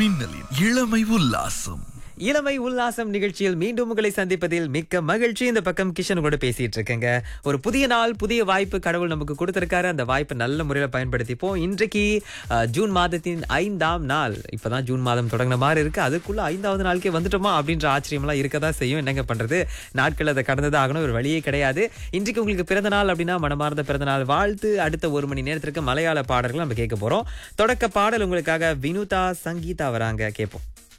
மின்னலின் இளமை உல்லாசம் இளமை உல்லாசம் நிகழ்ச்சியில் மீண்டும் உங்களை சந்திப்பதில் மிக்க மகிழ்ச்சி இந்த பக்கம் கிஷன் கூட பேசிட்டு இருக்கேங்க ஒரு புதிய நாள் புதிய வாய்ப்பு கடவுள் நமக்கு கொடுத்திருக்காரு அந்த வாய்ப்பை நல்ல முறையில் பயன்படுத்திப்போம் இன்றைக்கு அஹ், ஜூன் மாதத்தின் ஐந்தாம் நாள் இப்பதான் ஜூன் மாதம் தொடங்கின மாதிரி இருக்கு அதுக்குள்ள ஐந்தாவது நாளுக்கே வந்துட்டோமா அப்படின்ற ஆச்சரியம்லாம் இருக்கதான் செய்யும் என்னங்க பண்றது நாட்கள் அதை கடந்தது ஆகணும் ஒரு வழியே கிடையாது இன்றைக்கு உங்களுக்கு பிறந்த நாள் அப்படின்னா மனமார்ந்த பிறந்த நாள் வாழ்த்து அடுத்த ஒரு மணி நேரத்திற்கு மலையாள பாடல்கள் நம்ம கேட்க போறோம் தொடக்க பாடல் உங்களுக்காக வினுதா சங்கீதா வராங்க கேட்போம்